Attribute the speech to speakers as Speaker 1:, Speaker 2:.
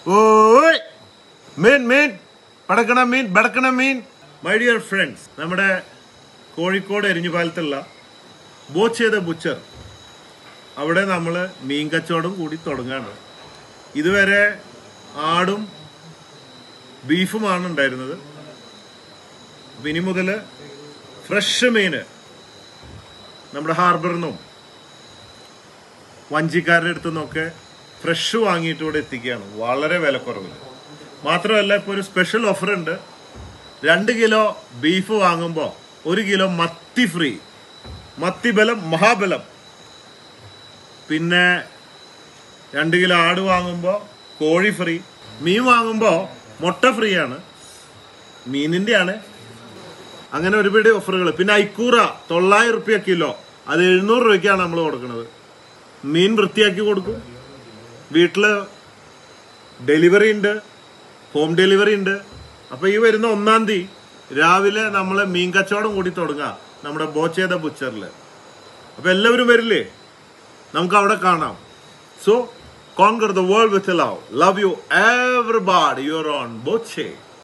Speaker 1: ഓയ് മീൻ മീൻ പടക്കണ മീൻ ബടക്കണ മീൻ മൈ ഡിയർ ഫ്രണ്ട്സ് നമ്മുടെ കോഴിക്കോട് എരിഞ്ഞുപാലത്തുള്ള ബോച്ചേത ബുച്ചർ അവിടെ നമ്മൾ മീൻ കച്ചവടം കൂടി തുടങ്ങാണ് ഇതുവരെ ആടും ബീഫുമാണ് ഉണ്ടായിരുന്നത് അപ്പൊ ഇനി മുതൽ ഫ്രഷ് മീന് നമ്മുടെ ഹാർബറിൽ നിന്നും വഞ്ചിക്കാരുടെ അടുത്തു നിന്നൊക്കെ ഫ്രഷ് വാങ്ങിയിട്ട് ഇവിടെ എത്തിക്കുകയാണ് വളരെ വിലക്കുറവിൽ മാത്രമല്ല ഇപ്പോൾ ഒരു സ്പെഷ്യൽ ഓഫർ ഉണ്ട് രണ്ട് കിലോ ബീഫ് വാങ്ങുമ്പോൾ ഒരു കിലോ മത്തി ഫ്രീ മത്തി ബലം മഹാബലം പിന്നെ രണ്ട് കിലോ ആട് വാങ്ങുമ്പോൾ കോഴി ഫ്രീ മീൻ വാങ്ങുമ്പോൾ മുട്ട ഫ്രീ ആണ് മീനിന്റെ ആണ് അങ്ങനെ ഒരുപാട് ഓഫറുകൾ പിന്നെ ഐക്കൂറ തൊള്ളായിരം റുപ്യ കിലോ അത് എഴുന്നൂറ് രൂപയ്ക്കാണ് നമ്മൾ കൊടുക്കുന്നത് മീൻ വൃത്തിയാക്കി കൊടുക്കും വീട്ടില് ഡെലിവറി ഉണ്ട് ഹോം ഡെലിവറി ഉണ്ട് അപ്പൊ ഈ വരുന്ന ഒന്നാം തീയതി രാവിലെ നമ്മൾ മീൻ കച്ചവടം കൂടി തുടങ്ങാം നമ്മുടെ ബോച്ചേത ബുച്ചറിൽ അപ്പൊ എല്ലാവരും വരില്ലേ നമുക്ക് അവിടെ കാണാം so conquer the world with love love you everybody your own ബോച്ചേ